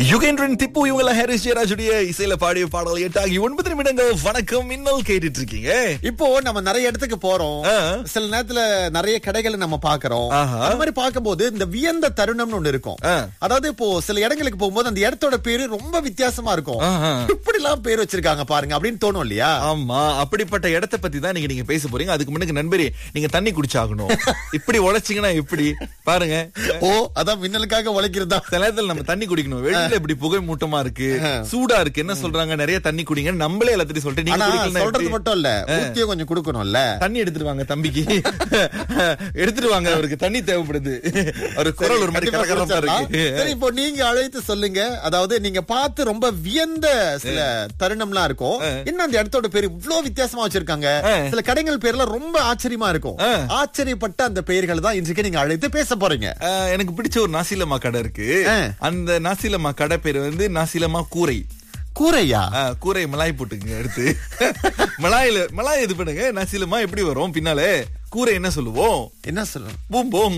யுகேந்திரன் திப்பு இவங்கள ஹாரிஸ் ஜெயராஜுடைய இசையில பாடிய பாடல் எட்டாகி ஒன்பது நிமிடங்கள் வணக்கம் மின்னல் கேட்டுட்டு இருக்கீங்க இப்போ நம்ம நிறைய இடத்துக்கு போறோம் ஆ. சில நேரத்துல நிறைய கடைகளை நம்ம பாக்குறோம் ஆஹா. அந்த மாதிரி பார்க்கும்போது இந்த வியந்த தருணம்னு ஒண்ணு இருக்கும் ஆ. அதாவது இப்போ சில இடங்களுக்கு போகும்போது அந்த இடத்தோட பேரு ரொம்ப வித்தியாசமா இருக்கும் ஆஹா. இப்படி எல்லாம் பேர் வச்சிருக்காங்க பாருங்க அப்படின்னு தோணும் இல்லையா ஆமா அப்படிப்பட்ட இடத்தை பத்தி தான் நீங்க நீங்க பேச போறீங்க அதுக்கு முன்னுக்கு நண்பரே நீங்க தண்ணி குடிச்சாகணும் இப்படி உழைச்சீங்கன்னா எப்படி பாருங்க ஓ அதான் மின்னலுக்காக உழைக்கிறதா சில நேரத்துல நம்ம தண்ணி குடிக்கணும் வெளியில இப்படி புகை மூட்டமா இருக்கு சூடா இருக்கு என்ன சொல்றாங்க நிறைய தண்ணி குடிங்க நம்மளே எல்லாத்தையும் சொல்லிட்டு நீங்க ஆனா குடிக்கலன்னா சொல்றது எப்படி? மட்டும் இல்ல ஊத்தியும் கொஞ்சம் கொடுக்கணும்ல தண்ணி எடுத்துட்டு வாங்க தம்பிக்கு எடுத்துட்டு வாங்க அவருக்கு தண்ணி தேவைப்படுது அவர் குரல் ஒரு மாதிரி கண்டிப்பா கரகரப்பா குடிச்சிடலாம். இருக்கு சரி இப்போ நீங்க அழைத்து சொல்லுங்க அதாவது நீங்க பார்த்து ரொம்ப வியந்த சில தருணம்லாம் இருக்கும் இன்னும் அந்த இடத்தோட பேர் இவ்வளவு வித்தியாசமா வச்சிருக்காங்க ஆ. சில கடைகள் பேர்லாம் ரொம்ப ஆச்சரியமா இருக்கும் ஆ. ஆச்சரியப்பட்ட அந்த பெயர்கள் தான் இன்றைக்கு நீங்க அழைத்து பேச போறீங்க ஆஹ், எனக்கு பிடிச்ச ஒரு நாசிலமா கடை இருக்கு ஆ. அந்த நாசிலமா கடை பேரு வந்து நாசிலமா கூரை கூரையா ஆஹ், கூரை மலாய் போட்டுங்க எடுத்து மலாயில மலாய் இது பண்ணுங்க நாசிலமா எப்படி வரும் பின்னாலே கூரை என்ன சொல்லுவோம் என்ன சொல்லணும் பூம் பூம்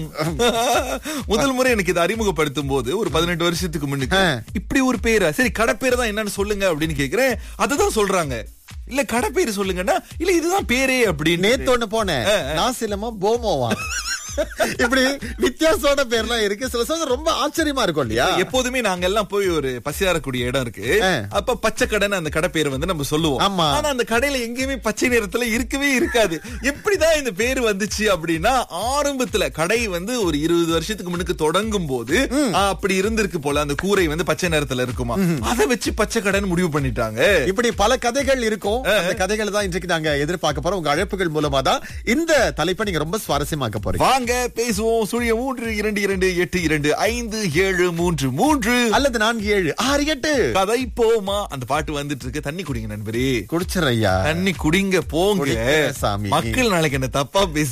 முதல் முறை எனக்கு இதை அறிமுகப்படுத்தும் போது ஒரு பதினெட்டு வருஷத்துக்கு முன்னுக்கு ஆ. இப்படி ஒரு பேரா சரி கடை பேரு தான் என்னன்னு சொல்லுங்க அப்படின்னு கேக்குறேன் அததான் சொல்றாங்க இல்ல கடை பேரு சொல்லுங்கன்னா இல்ல இதுதான் பேரே அப்படின்னு நேத்து ஒண்ணு போனேன் நாசிலமா போமோவா இப்படி வித்தியாசமான பேர்லாம் இருக்கு சில சமயம் ரொம்ப ஆச்சரியமா இருக்கும் இல்லையா எப்போதுமே நாங்க எல்லாம் போய் ஒரு பசியாரக்கூடிய இடம் இருக்கு ஆ. அப்ப பச்சை கடைன்னு அந்த கடை பேர் வந்து நம்ம சொல்லுவோம் ஆமா. ஆனா அந்த கடையில எங்கேயுமே பச்சை நிறத்துல இருக்கவே இருக்காது எப்படிதான் இந்த பேர் வந்துச்சு அப்படின்னா ஆரம்பத்துல கடை வந்து ஒரு இருபது வருஷத்துக்கு முன்னுக்கு தொடங்கும் போது ஆ, அப்படி இருந்திருக்கு போல அந்த கூரை வந்து பச்சை நிறத்துல இருக்குமா அதை வச்சு பச்சை கடைன்னு முடிவு பண்ணிட்டாங்க இப்படி பல கதைகள் இருக்கும் அந்த கதைகள் தான் இன்றைக்கு நாங்க எதிர்பார்க்க போறோம் உங்க அழைப்புகள் மூலமா தான் இந்த தலைப்பை நீங்க ரொம்ப சுவாரஸ்யமாக்க போறீங்க வாங்க பேசுவோம் சுழிய மூன்று இரண்டு இரண்டு எட்டு இரண்டு ஐந்து ஏழு மூன்று மூன்று அல்லது நான்கு ஏழு ஆறு எட்டு கதை போமா அந்த பாட்டு வந்துட்டு இருக்கு தண்ணி குடிங்க நண்பரே குடிச்சிடறையா தண்ணி குடிங்க போங்க குடிங்க சாமி. மக்கள் நாளைக்கு என்ன தப்பா பேச